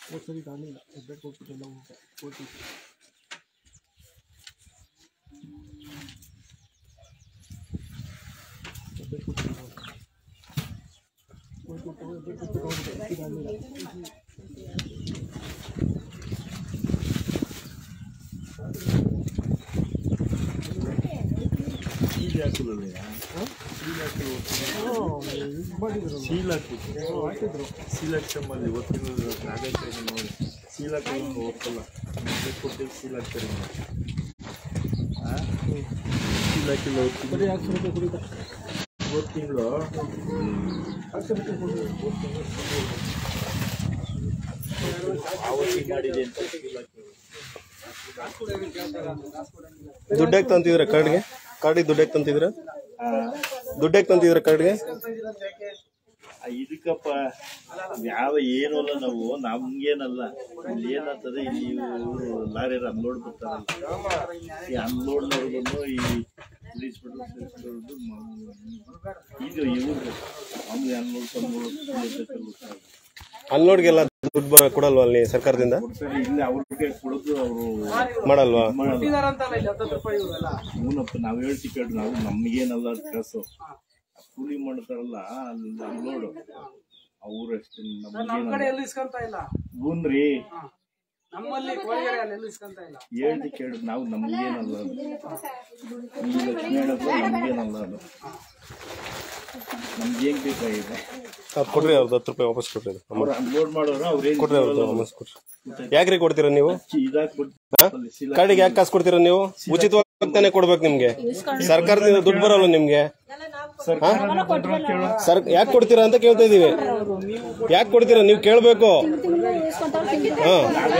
ಸರಿ ಕಾಣಿಲ್ಲ ಹೆಬ್ಬೆಟ್ ಕೊಟ್ಬಿಟ್ಟೆಲ್ಲ ಊಟ ಕೊಟ್ಟಿತ್ತು ಹೆಬ್ಬೆಟ್ ಕೊಟ್ಬಿಟ್ಟು ಕೊಟ್ಬಿಟ್ಟು ಹೆಬ್ಬೆಟ್ ಕೊಟ್ಬಿಟ್ಟು ಹೋಗ್ಬಿಟ್ಟೆ ಅಕ್ಕಿ ಕಾಣಿಲ್ಲ ಇದು ಮಾಡಿದ್ರು ಸೀಲ್ ಹಾಕ್ಬಿಟ್ಟು ಹಾಕಿದ್ರು ಸೀಲ್ ಹಾಕ್ಸಂಬಲ್ಲಿ ಇವತ್ತಿನ ಆಗೈತೆ ನೋಡಿ ಸೀಲ್ ಹಾಕೋದು ಹೋಗ್ತಲ್ಲ ಕೊಟ್ಟು ಸೀಲ್ ಹಾಕ್ತಾರೆ ಸೀಲ್ ಹಾಕಿಲ್ಲ ಹೋಗ್ತೀನಿ ಬರೀ ಹಾಕ್ಸಿ ರೂಪಾಯಿ ಕುಡಿತ ಮೂರು ತಿಂಗಳು ಹಾಕ್ಸಿ ರೂಪಾಯಿ ಕುಡಿದು ಆವತ್ತಿ ಮಾಡಿದೆ ಅಂತ ಸೀಲ್ ಹಾಕಿ ದುಡ್ಡು ಯಾಕೆ ತಂತಿದ್ರ ಕಾರ್ಡ್ಗೆ ಕಾರ್ಡಿಗೆ ದುಡ್ಡು ಯಾಕೆ ತಂತಿದ್ರ ದುಡ್ಡು ಯಾಕೆ ತಂತಿದ್ರ ಕಾರ್ಡ್ಗೆ ಆ ಇದಕ್ಕಪ್ಪ ಯಾವ ಏನು ಅಲ್ಲ ನಾವು ನಮ್ಗೇನಲ್ಲ ಇಲ್ಲಿ ಏನಾಗ್ತದೆ ಇಲ್ಲಿ ಇವ್ರು ಲಾರಿ ಅನ್ಲೋಡ್ ಬರ್ತಾರಲ್ಲ ಈ ಅನ್ಲೋಡ್ನವ್ರಿಗೂ ಈ ಪೊಲೀಸ್ ಬಿಟ್ಟು ಇದು ಇವ್ರು ಮಾಮೂಲಿ ಅನ್ಲೋಡ್ ತಂದ್ಬಿಡೋದು ಅನ್ಲೋಡ್ಗೆಲ್ಲ ದುಡ್ಡು ಬ- ಕೊಡಲ್ವಾ ಅಲ್ಲಿ ಸರ್ಕಾರದಿಂದ ಕೊಡ್ತಾರೆ ಇಲ್ಲಿ ಅವ್ರಿಗೆ ಕೊಡೋದು ಅವರು ಮಾಡಲ್ವಾ ಹೂನಪ್ಪ ನಾವ್ ಹೇಳ್ತಿ ಕೇಳಿ ನಾವು ನಮ್ಗೇನಲ್ಲ ಅದ್ ಕಾಸು ಕೂಲಿ ಮಾಡ್ತಾರಲ್ಲ ಅಲ್ಲಿ ಅನ್ಲೋಡು ಅವ್ರು ಅಷ್ಟೇ ನಮ್ಗೇನಲ್ಲ ಇಸ್ಕೊಂತ ಇಲ್ಲ ಹೂನ್ರಿ ನಮ್ಮಲ್ಲಿ ಕೋಳಿಗೆರೆ ಅಲ್ಲಿ ಇಸ್ಕೊಂತ ಇಲ್ಲ ಹೇಳ್ತಿ ಕೇಳಿ ನಾವು ನಮ್ಗೇನಲ್ಲ ಅದು ಈ ಲಕ್ಷ್ಮೀ ಹೇಳೋದು ನಮ್ಗೇನಲ್ಲ ಅದು ನಮ್ಗೇನ್ ಬೇಕಾಗಿದೆ ಅದು ಕೊಡ್ರಿ ಅವ್ರದ್ದು ಹತ್ತು ರೂಪಾಯಿ ವಾಪಸ್ ಕೊಡ್ರಿ ಅದು ಅವ್ರು ಅನ್ಲೋಡ್ ಮಾಡೋರು ಅವ್ರೇನ್ ಕೊಡ್ರಿ ಅವ್ರದ್ದು ವಾಪಸ್ ಕೊಡ್ರಿ ಯಾಕ್ರಿ ಕೊಡ್ತೀರಾ ನೀವು ಇದಾಕ್ಬಿಟ್ಟು ಕಾರ್ಡಿಗೆ ಯಾಕೆ ಕಾಸು ಕೊಡ್ತೀರಾ ನೀವು ಉಚಿತವಾಗಿ ತಾನೇ ಕೊಡ್ಬೇಕು ನಿಮ್ಗೆ ಸರ್ಕಾರದಿಂದ ದುಡ್ಡು ಬರಲ್ಲ ನಿಮ್ಗೆ ಸರ್ ಯಾಕೆ ಕೊಡ್ತೀರಾ ಅಂತ ಕೇಳ್ತಾ ಇದೀವಿ ಯಾಕೆ ಕೊಡ್ತೀರಾ ನೀವು ಕೇಳ್ಬೇಕು ಹಾ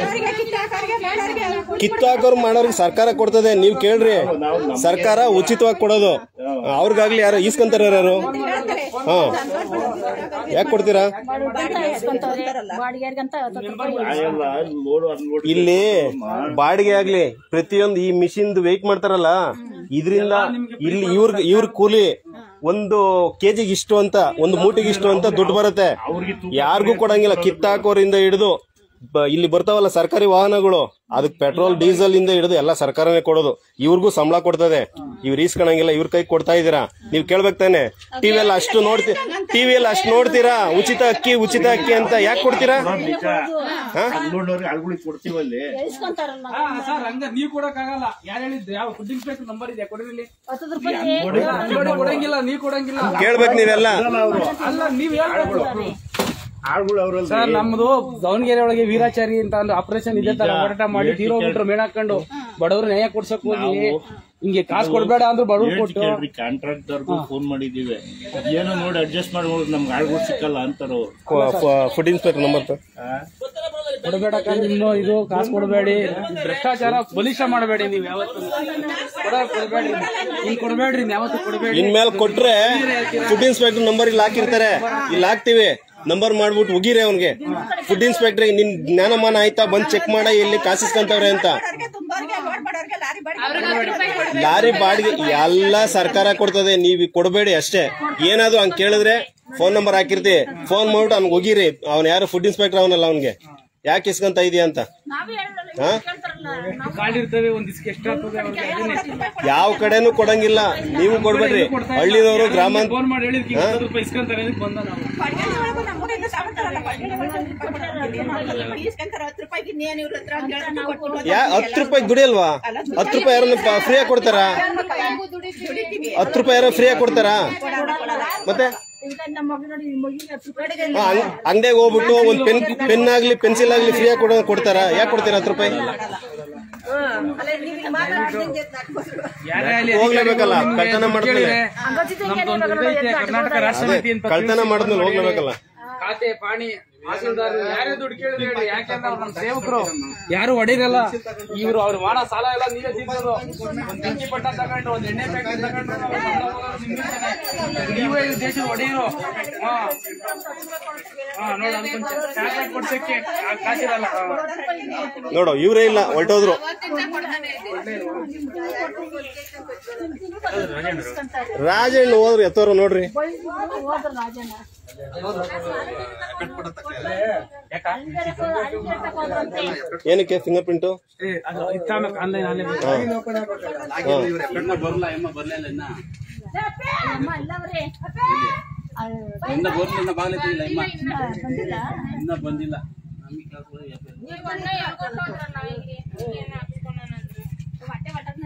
ಕಿತ್ತಾಕೋರು ಮಾಡೋರಿಗೆ ಸರ್ಕಾರ ಕೊಡ್ತದೆ ನೀವು ಕೇಳ್ರಿ ಸರ್ಕಾರ ಉಚಿತವಾಗಿ ಕೊಡೋದು ಅವ್ರಿಗಾಗ್ಲಿ ಯಾರು ಈಸ್ಕೊಂತಾರ ಯಾರು ಹಾ ಯಾಕೆ ಕೊಡ್ತೀರಾ ಬಾಡಿಗೆರ್ಗಂತ ಆಗಲ್ಲ ಲೋಡ್ ಅನ್ಲೋಡ್ ಇಲ್ಲಿ ಬಾಡಿಗೆ ಆಗ್ಲಿ ಪ್ರತಿಯೊಂದು ಈ ಮಿಷಿನ್ ವೆಯ್ಟ್ ಮಾಡ್ತಾರಲ್ಲ ಇದರಿಂದ ಇಲ್ಲಿ ಇವ್ರ ಇವ್ರ ಕೂಲಿ ಒಂದು ಕೆಜಿಗೆ ಇಷ್ಟು ಅಂತ ಒಂದು ಮೂಟಿಗೆ ಇಷ್ಟು ಅಂತ ದುಡ್ಡು ಬರುತ್ತೆ ಯಾರಿಗೂ ಕೊಡಂಗಿಲ್ಲ ಕಿತ್ತಾಕೋರಿಂದ ಹಿಡಿದು ಬ- ಇಲ್ಲಿ ಬರ್ತಾವಲ್ಲ ಸರ್ಕಾರಿ ವಾಹನಗಳು ಅದಕ್ಕೆ ಪೆಟ್ರೋಲ್ ಡೀಸೆಲ್ ಇಂದ ಹಿಡಿದು ಎಲ್ಲ ಸರ್ಕಾರನೇ ಕೊಡೋದು ಇವ್ರಿಗೂ ಸಂಬಳ ಕೊಡ್ತದೆ ಇವ್ರು ಈಸ್ಕೊಳಂಗಿಲ್ಲ ಇವ್ರ ಕೈ ಕೊಡ್ತಾ ಇದೀರಾ ನೀವ್ ಕೇಳ್ಬೇಕು ತಾನೆ ಟಿವಿಯಲ್ಲಿ ಅಷ್ಟು ನೋಡ್ತಿ ಟಿವಿಯಲ್ಲಿ ಅಷ್ಟು ನೋಡ್ತೀರಾ ಉಚಿತ ಅಕ್ಕಿ ಉಚಿತ ಅಕ್ಕಿ ಅಂತ ಯಾಕೆ ಕೊಡ್ತೀರಾ ನಿಜ ಅನ್ಲೋಡ್ನವ್ರಿಗೆ ಆಳ್ಗಳಿಗೆ ಕೊಡ್ತೀವಲ್ಲಿ ಇಸ್ಕೊಂತಾರಲ್ಲ ಸರ್ ಹಂಗ ನೀವ್ ಕೊಡಕ್ಕಾಗಲ್ಲ ಯಾರು ಹೇಳಿದ್ದು ಯಾವ ಫುಡ್ ಇನ್ಸ್ಪೆಕ್ಟರ್ ನಂಬರ್ ಇದೆ ಕೊಡಿರಿ ಇಲ್ಲಿ ಹತ್ತದ ರೂಪಾಯಿ ನೋಡಿ ಕೊಡಂಗಿಲ್ಲ ನೀವ್ ಕೊಡಂಗಿಲ್ಲ ಕೇಳ್ಬೇಕು ನೀವೆಲ್ಲ ಅಲ್ಲ ನೀವ್ ಹೇಳ್ಬೇಕು ಆಳ್ಗಳು ಅವ್ರಲ್ಲ ಸರ್ ನಮ್ದು ದಾವಣಗೆರೆ ಒಳಗೆ ವೀರಾಚಾರಿ ಅಂತ ಒಂದು ಆಪರೇಷನ್ ಇದೆ ತರ ಹೋರಾಟ ಮಾಡಿ ತೀರೋಗ್ಬಿಟ್ರು ಮೇಣ ಹಾಕೊಂಡು ಬಡವ್ರು ನ್ಯಾಯ ಕೊಡ್ಸಕ್ ಹೋಗಿ ಹಿಂಗೆ ಕಾಸು ಕೊಡ್ಬೇಡ ಅಂದ್ರು ಬಡವ್ರು ಕೊಟ್ಟು ಕೇಳ್ರಿ ಕಾಂಟ್ರಾಕ್ಟರ್ಗೂ ಫೋನ್ ಮಾಡಿದೀವಿ ಏನೋ ನೋಡಿ ಅಡ್ಜಸ್ಟ್ ಮಾಡ್ಬೋದು ನಮ್ಗೆ ಆಳ್ಗಳು ಸಿಕ್ಕಲ್ಲ ಅಂತಾರ ಫುಡ್ ಇನ್ಸ್ಪೆಕ್ಟರ್ ನಂಬರ್ ಕೊಡಬೇಡ ಇನ್ನು ಇದು ಕಾಸು ಕೊಡಬೇಡಿ ಭ್ರಷ್ಟಾಚಾರ ಬಲಿಷ್ಠ ಮಾಡಬೇಡಿ ನೀವು ಯಾವತ್ತು ಕೊಡ ಕೊಡಬೇಡ್ರಿ ಹಿಂಗ್ ಕೊಡಬೇಡ್ರಿ ಯಾವತ್ತು ಕೊಡಬೇಡಿ ಇನ್ಮೇಲೆ ಕೊಟ್ರೆ ಫುಡ್ ಇನ್ಸ್ಪೆಕ್ಟರ್ ನಂಬರ್ ಇಲ್ಲಿ ಹಾಕಿರ್ತಾರೆ ಇಲ್ಲಿ ಹಾಕ್ತಿವಿ ನಂಬರ್ ಮಾಡ್ಬಿಟ್ಟು ಹೋಗಿರಿ ಅವ್ನಿಗೆ ಫುಡ್ ಇನ್ಸ್ಪೆಕ್ಟರ್ ನಿನ್ ಜ್ಞಾನಮಾನ ಆಯ್ತಾ ಬಂದ್ ಚೆಕ್ ಮಾಡ ಎಲ್ಲಿ ಕಾಸಿಸ್ಕೊಂತವ್ರೆ ಅಂತ ಲಾರಿ ಬಾಡಿಗೆ ಎಲ್ಲ ಸರ್ಕಾರ ಕೊಡ್ತದೆ ನೀವ್ ಕೊಡಬೇಡಿ ಅಷ್ಟೇ ಏನಾದ್ರು ಹಂಗ್ ಕೇಳಿದ್ರೆ ಫೋನ್ ನಂಬರ್ ಹಾಕಿರ್ತಿ ಫೋನ್ ಮಾಡ್ಬಿಟ್ಟು ಅವ್ನಿಗೆ ಹೋಗಿರಿ ಅವ್ನ್ ಯಾರು ಫುಡ್ ಇನ್ಸ್ಪೆಕ್ಟರ್ ಅವನಲ್ಲ ಅವ್ನಿಗೆ ಯಾಕೆ ಇಸ್ಕೊಂತ ಇದೀಯ ಅಂತ ನಾವೇ ಹೇಳಲ್ಲ ಹಾ ಕೇಳ್ತಾರಲ್ಲ ಕಾಲಿರ್ತವೆ ಒಂದ್ ದಿವ್ಸಕ್ಕೆ ಎಷ್ಟಾಗ್ತದೆ ಅವ್ರಿಗೆ ಅದನ್ನೇ ಯಾವ ಕಡೆನೂ ಕೊಡಂಗಿಲ್ಲ ನೀವು ಕೊಡ್ಬೇಡ್ರಿ ಹಳ್ಳಿನವರು ಗ್ರಾಮ ಫೋನ್ ಮಾಡಿ ಹೇಳಿದ್ವಿ ಇಪ್ಪತ್ತು ರೂಪಾಯಿ ಇಸ್ಕೊಂತಾರೆ ಅದಕ್ಕೆ ಬಂದ ನಾವು ಯಾ ಹತ್ತು ರೂಪಾಯಿ ದುಡಿಯಲ್ವಾ ಹತ್ತು ರೂಪಾಯಿ ಯಾರನ್ನ ಫ್ರೀಯಾಗಿ ಕೊಡ್ತಾರ ಹತ್ತು ರೂಪಾಯಿ ಯಾರೋ ಫ್ರೀಯಾಗಿ ಕೊಡ್ತಾರಾ ಮತ್ತೆ ಈಗ ನಮ್ಮ ಮಗಳು ನೋಡಿ ಈ ಮಗಿಗೆ ಹತ್ತು ರೂಪಾಯಿ ಅಂಗಡಿಗೆ ಹೋಗ್ಬಿಟ್ಟು ಒಂದ್ ಪೆನ್ ಪೆನ್ ಆಗ್ಲಿ ಪೆನ್ಸಿಲ್ ಆಗ್ಲಿ ಫ್ರೀಯಾಗಿ ಕೊಡ ಕೊಡ್ತಾರ ಯಾಕೆ ಕೊಡ್ತೀರಾ ಹತ್ತು ರೂಪಾಯಿ ಯಾರೇ ಅಲ್ಲಿ ಹೋಗ್ಲೇಬೇಕಲ್ಲ ಕಳ್ತನ ಮಾಡಿದ್ಮೇಲೆ ನಮ್ದೊಂದು ಇದೈತೆ ಕರ್ನಾಟಕ ರಾಷ್ಟ್ರ ಸಮಿತಿ ಅಂತ ಕಳ್ತನ ಮಾಡಿದ್ಮೇಲೆ ಹೋಗ್ಲೇಬೇಕಲ್ಲ ಖಾತೆ ಪಾಣಿ ತಹಸೀಲ್ದಾರ್ ಯಾರೇ ದುಡ್ಡು ಕೇಳಿದ್ರೆ ಹೇಳಿ ಯಾಕೆಂದ್ರೆ ಅವ್ರು ನಮ್ಮ ಸೇವಕರು ಯಾರು ಹೊಡಿರಲ್ಲ ಇವ್ರು ಅವ್ರು ಮಾಡೋ ಸಾಲ ಎಲ್ಲ ನೀವೇ ತೀರ್ಸೋದು ಒಂದ್ ಬೆಂಕಿ ಪಟ್ಟ ತಗೊಂಡು ಒಂದ್ ಎಣ್ಣೆ ಪ್ಯಾಕೆಟ್ ತಗೊಂಡು ನಾವು ಸಂಬಳ ಹೋಗೋದು ನಿಮ್ಮಿಂದನೇ. ನೀವೇ ಈ ದೇಶದ ಹೊಡೆಯರು ಹಾ ಹಾ ನೋಡಿ ಅದಕ್ಕೊಂದು ಟ್ಯಾಬ್ಲೆಟ್ ಕೊಡ್ಸಕ್ಕೆ ಆ ಕಾಸಿರಲ್ಲ ಹಾ. ನೋಡು ಇವರೇ ಇಲ್ಲ ಹೊರಟೋದ್ರು ರಾಜಣ್ಣ ಹೋದ್ರು ಎತ್ತೋರು ನೋಡ್ರಿ ಹೋದ್ರ ರಾಜನ ಯಾಕ ಅಲ್ಲಿಗೆ ತಗೊಂಡ್ರಂತೆ ಏನಕ್ಕೆ ಫಿಂಗರ್ ಪ್ರಿಂಟು ಏ ಅದು ಇತ್ತಾಮಕ್ ಆನ್ಲೈನ್ ಆನ್ಲೈನ್ ಎಮ್ಮ ಬರ್ಲ ಎಮ್ಮ ಬರ್ಲಿಲ್ಲ ಇನ್ನ ಅಮ್ಮ ಅಲ್ಲವ್ರೆ ಇನ್ನ ಬರ್ಲಿ ಇನ್ನ ಬಾಗ್ಲ ಇಲ್ಲ ಎಮ್ಮ ಬಂದಿಲ್ಲ ಇನ್ನ ಬಂದಿಲ್ಲ ನಮಗೆ ಕೆಲಸ ಹೊಟ್ಟೆ ಹೊಟ್ಟೆ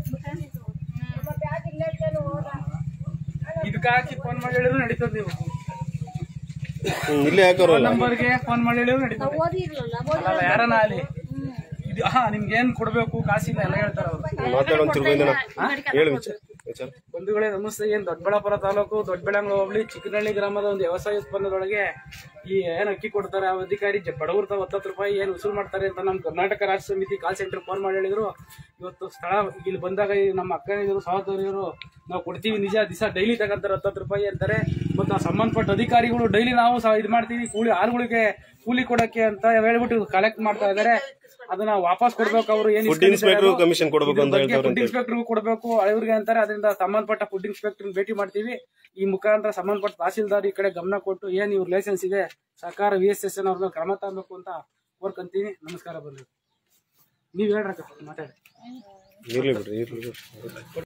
ಇದಕ್ಕೆ ಹಾಕಿ ಫೋನ್ ಮಾಡಿ ಹೇಳಿದ್ರು ನಡೀತದೆ ನೀವು ಹ್ಮ್, ಇಲ್ಲೇ ಹಾಕೋರಲ್ಲ ನಂಬರ್ಗೆ ಫೋನ್ ಮಾಡಿ ಹೇಳಿದ್ರು ನಡೀತದೆ ಓದಿರ್ಲಿಲ್ಲ ಅಲ್ಲ ಯಾರನ ಅಲ್ಲಿ ಇದು ಹಾ ನಿಮ್ಗೆ ಏನ್ ಕೊಡ್ಬೇಕು ಕಾಸಿಲ್ಲ ಎಲ್ಲ ಹೇಳ್ತಾರ ಅವ್ರು ಮಾತಾಡೋಣ ತಿರ್ಗೋಯ್ದಣ ಹೇಳು ವಿಚಾರ ವಿಚಾರ ಬಂಧುಗಳೇ ನಮಸ್ತೆ ಏನ್ ದೊಡ್ಡಬಳ್ಳಾಪುರ ತಾಲೂಕು ದೊಡ್ಡಬಳ್ಳಾಂಗ್ಲ ಹೋಬಳಿ ಚಿಕ್ಕನಹಳ್ಳಿ ಗ್ರಾಮದ ಒಂದು ವ್ಯವಸಾಯ ಉತ್ಪನ್ನದೊಳಗೆ ಈ ಏನ್ ಅಕ್ಕಿ ಕೊಡ್ತಾರೆ ಆ ಅಧಿಕಾರಿ ಜ- ಬಡವ್ರ ತಾವ್ ಹತ್ತತ್ತು ರೂಪಾಯಿ ಏನ್ ವಸೂಲ್ ಮಾಡ್ತಾರೆ ಅಂತ ನಮ್ಮ ಕರ್ನಾಟಕ ರಾಷ್ಟ್ರ ಸಮಿತಿ ಕಾಲ್ ಸೆಂಟರ್ ಫೋನ್ ಮಾಡಿ ಹೇಳಿದ್ರು ಇವತ್ತು ಸ್ಥಳ ಇಲ್ಲಿ ಬಂದಾಗ ಈ ನಮ್ಮ ಅಕ್ಕನಿದ್ರು ಸಹೋದರಿಯರು ನಾವು ಕೊಡ್ತೀವಿ ನಿಜ ದಿವಸ ಡೈಲಿ ತಗೊಂತಾರೆ ಹತ್ತತ್ತು ರೂಪಾಯಿ ಅಂತಾರೆ ಮತ್ತು ಆ ಸಂಬಂಧಪಟ್ಟ ಅಧಿಕಾರಿಗಳು ಡೈಲಿ ನಾವು ಸಹ ಇದು ಮಾಡ್ತೀವಿ ಕೂಲಿ ಆಳುಗಳಿಗೆ ಕೂಲಿ ಕೊಡಕ್ಕೆ ಅಂತ ಹೇಳ್ಬಿಟ್ಟು ಕಲೆಕ್ಟ್ ಮಾಡ್ತಾ ಇದಾರೆ ಅದನ್ನ ವಾಪಸ್ ಕೊಡ್ಬೇಕು ಅವರು ಏನ್ ಫುಡ್ ಇನ್ಸ್ಪೆಕ್ಟರ್ ಕಮಿಷನ್ ಕೊಡ್ಬೇಕು ಅಂತ ಹೇಳ್ತಾವ್ರೆ ಫುಡ್ ಇನ್ಸ್ಪೆಕ್ಟರ್ ಕೊಡಬೇಕು ಇವ್ರಿಗೆ ಅಂತಾರೆ ಅದರಿಂದ ಸಂಬಂಧಪಟ್ಟ ಫುಡ್ ಇನ್ಸ್ಪೆಕ್ಟರ್ ಭೇಟಿ ಮಾಡ್ತೀವಿ ಈ ಮುಖಾಂತರ ಸಂಬಂಧಪಟ್ಟ ತಹಸೀಲ್ದಾರ್ ಈ ಕಡೆ ಗಮನ ಕೊಟ್ಟು ಏನ್ ಇವ್ರ ಲೈಸೆನ್ಸ್ ಇದೆ ಸರ್ಕಾರ ವಿ ಎಸ್ ಎಸ್ ಅವ್ರ ಮೇಲೆ ಕ್ರಮ ತಗಬೇಕು ಅಂತ ಕೋರ್ಕಂತೀನಿ ನಮಸ್ಕಾರ ಬಂದ್ರಿ ನೀವ್ ಹೇಳ್ರಕ್ಕ ಮಾತಾಡಿ ಇರ್ಲಿ ಬಿಡ್ರಿ ಇರ್ಲಿ ಬಿಡ್ರಿ